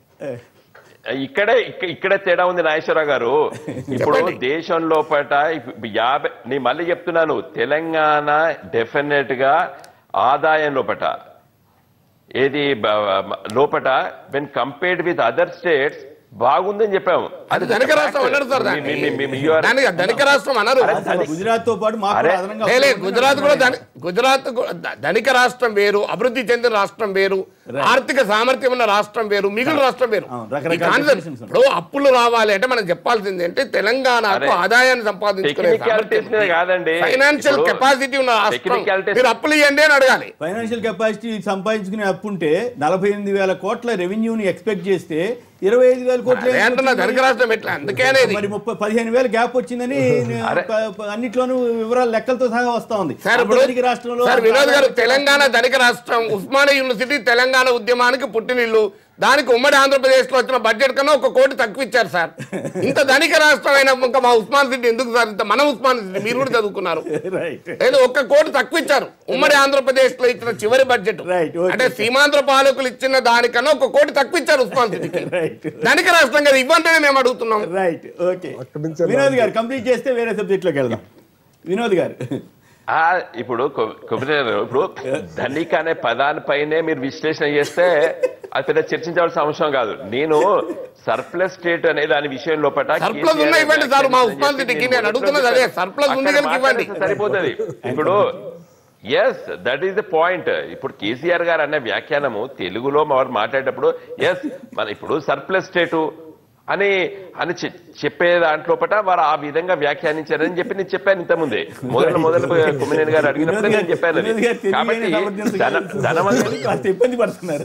ఇక్కడే ఇక్క- ఇక్కడే తేడా ఉంది నాగేశ్వరరావు గారు ఇప్పుడు చెప్పండి. దేశం లోపట ఇప్పు- యాభై నేను మళ్ళీ చెప్తున్నాను తెలంగాణ డెఫినెట్ గా ఆదాయం లోపట ఏది బ- బ- లోపట when compared with other states బాగుందని చెప్పాము అది ధనిక రాష్ట్రం అన్నారు సార్ దాన్ని మీ- మీ- మీ- మీ- you are- దానికి ధనిక రాష్ట్రం అన్నారు గుజరాత్ తో పాటు మాకు అరే, కూడా అదనంగా లేలే అవసరం గుజరాత్ కూడా ఉందని ధని- గుజరాత్ కూడా ధ- ధనిక రాష్ట్రం వేరు అభివృద్ధి చెందిన రాష్ట్రం వేరు ఆర్థిక సామర్థ్యం ఉన్న రాష్ట్రం వేరు మిగిలిన రాష్ట్రం వేరు అవును, రకరకాల ఈ కాన్సెప్ట్ definitions ఉన్నాయి. ఇప్పుడు అప్పులు రావాలి అంటే మనం చెప్పాల్సింది అంటే తెలంగాణకు అరే, ఆదాయాన్ని సంపాదించుకునే technicalities మీద కాదండి. ఫైనాన్షియల్ ఇప్పుడు కెపాసిటీ ఉన్న రాష్ట్రం technicalities- మీరు అప్పులు ఇవ్వండి అని అడగాలి ఫైనాన్షియల్ కెపాసిటీ సంపాదించుకునే అప్పు ఉంటే నలభై ఎనిమిది వేల కోట్ల రెవెన్యూని ఎక్స్పెక్ట్ చేస్తే ఇరవై ఐదు వేల కోట్లు అదే అంటున్నా ధనిక రాష్ట్రం ఎట్లా అందుకే అనేది మరి ముప్పై పదిహేను వేల గ్యాప్ వచ్చిందని అరే. ప- ప- అన్నిట్లోనూ వివరాలు లెక్కలతో సహా వస్తా ఉంది సార్ ఇప్పుడు అంతరిక రాష్ట్రంలో సార్ వినోద్ గారు తెలంగాణ ధనిక రాష్ట్రం ఉస్మానియా యూనివర్సిటీ తెలంగాణ ఉద్యమానికి పుట్టినిల్లు దానికి ఉమ్మడి ఆంధ్రప్రదేశ్ లో వచ్చిన బడ్జెట్ కన్నా ఒక కోటి తక్కువ ఇచ్చారు సార్ ఇంత ధనిక రాష్ట్రం అయినా ఇంకా మా ఉస్మాన్ సిటీ ఎందుకు సార్ ఇంత మన ఉస్మాన్ సిటీ మీరు కూడా చదువుకున్నారు రైట్ లేదు ఒక్క కోటి తక్కువ ఇచ్చారు ఉమ్మడి ఆంధ్రప్రదేశ్ లో ఇచ్చిన చివరి బడ్జెట్ Right, okay. అంటే సీమాంధ్ర పాలకులు ఇచ్చిన దానికన్నా ఒక కోటి తక్కువ ఇచ్చారు ఉస్మాన్ సిటీకి రైట్ ధనిక రాష్ట్రం కదా ఇవ్వండి మేము అడుగుతున్నాం రైట్ ఓకే అక్కడి నుంచే వినోద్ గారు కంప్లీట్ చేస్తే వేరే సబ్జెక్ట్ లోకి వెళ్దాం వినోద్ గారు ఆ, ఇప్పుడు కొ- కొబ్బరి గారు, ఇప్పుడు ధనిక అనే పదానిపైనే మీరు విశ్లేషణ చేస్తే అది పెద్ద చర్చించవలసిన అవసరం కాదు నేను సర్ప్లస్ స్టేట్ అనే దాని విషయం లోపల Surplus ఉన్నాయి ఇవ్వండి సార్, మా ఉస్మాన్ సిటీకి నేను అడుగుతున్నది అదే, surplus ఉంది కనుక ఇవ్వండి. సరిపోతుంది ఇప్పుడు yes that is the point ఇప్పుడు కేసీఆర్ గారు అనే వ్యాఖ్యానము తెలుగులో వారు మాట్లాడేటప్పుడు ఎస్ మన ఇప్పుడు సర్ప్లస్ స్టేటు అని అని చె- చెప్పే దాంట్లో పట వారు ఆ విధంగా వ్యాఖ్యానించారని చెప్పి నేను చెప్పాను ఇంతకుముందే మొదలు మొదలు కుమ్మినేని గారు అడిగినప్పుడు నేను చెప్పాను అది. వినోద్ గారు తెలియని కాబట్టి సమర్థించగలిగి- ధన ధనవంతుడు కాస్త ఇబ్బంది పడుతున్నారు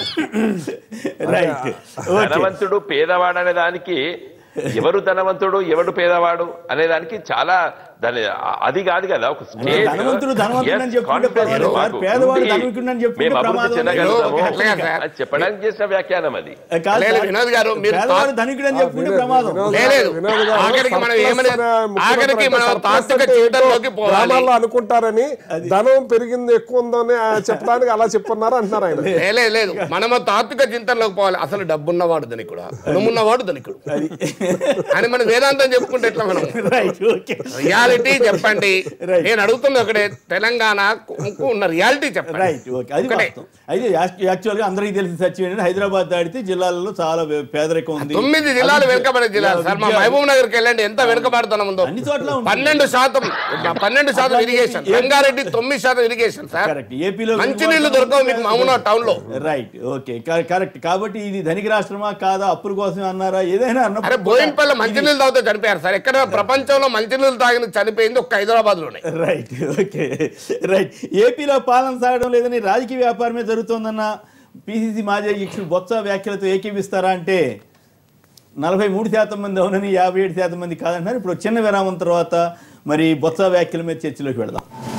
రైట్ ఓకే ధనవంతుడు పేదవాడు అనే దానికి ఎవరు ధనవంతుడు ఎవడు పేదవాడు అనే దానికి చాలా దాని అది కాదు కదా ఒక స్టేట్ ధనవంతుడు ధనవంతుడు అని చెప్పుకుంటే పర్వాలేదు సార్. పేదవాడు ధనవంతుడు అని చెప్పుకుంటే మేము అభివృద్ధి ప్రమాదం చెందగలుగుతాము లేదు. అట్లాగే సార్. అది చెప్పడానికి చేసిన వ్యాఖ్యానం అది కాదు లేదు, సార్. వినోద్ గారు, మీరు పేదవాడు తా- ధనికుడు అని చెప్పుకుంటే వినోద్- ప్రమాదం వినోద్ లేదు, లేదు. వినోద్ గారు, ఆఖరికి మనం surplus ఏమని- అనే ముఖ్యమంత్రి ఆఖరికి మనం surplus తాత్విక అంటే జీవితంలోకి ఏంటో పోవాలి. గ్రామాల్లో అనుకుంటారని ధనం పెరిగింది ఎక్కువ ఉందని ఆ, చెప్పడానికి అలా చెప్పున్నారు అంటున్నారు ఆయన లే- లేదు లేదు మనము తాత్విక చింతనలోకి పోవాలి అసలు డబ్బున్నవాడు ధనికుడు గుణమున్నవాడు ధనికుడు అని మనం వేదాంతం చెప్పుకుంటే ఎట్లా మనం రైట్ ఓకే రియాలిటీ చెప్పండి Right. నేను అడుగుతుంది ఒకటే తెలంగాణకు ఉన్న రియాలిటీ చెప్పండి రైట్ ఓకే అది ఒకటే. వాస్తవం అయితే యాక్చువల్ గా అందరికీ తెలిసిన సత్యం ఏంటంటే హైదరాబాద్ దాటితే జిల్లాలలో చాలా వే- పేదరికం ఉంది తొమ్మిది జిల్లాలు అది వెనుకబడే జిల్లాలు సార్ మా విద్య- మహబూబ్ నగర్కి వెళ్ళండి ఎంత వెనుకబడుతున్నాం ఉందో అన్ని చోట్ల ఉంటుంది. పన్నెండు శాతం పన్నెండు శాతం ఇరిగేషన్ రంగారెడ్డి తొమ్మిది శాతం ఇరిగేషన్ సార్ కరెక్ట్ ఏపీలో మంచి నీళ్లు దొరకవు మీకు మామూలు టౌన్ లో రైట్ ఓకే క- కరెక్ట్ కాబట్టి ఇది ధనిక రాష్ట్రమా కాదా అప్పుల కోసం అన్నారా ఏదైనా అరే అన్నప్పుడు బోయిన్పల్లి మంచినీళ్ళు తాగితే చనిపోయారు సార్ ఎక్కడ ప్రపంచంలో మంచినీళ్ళు తాగిన చనిపోయింది ఒక్క హైదరాబాద్ లోనే రైట్ ఓకే రైట్ ఏపీలో పాలన సాగడం లేదని రాజకీయ వ్యాపారమే జరుగుతోందన్న పిసిసి మాజీ అధ్యక్షుడు బొత్స వ్యాఖ్యలతో ఏకీపిస్తారా అంటే నలభై మూడు శాతం మంది అవునని యాభై ఏడు శాతం మంది కాదంటున్నారు ఇప్పుడు ఒక చిన్న విరామం తర్వాత మరి బొత్స వ్యాఖ్యల మీద చర్చలోకి వెళదాం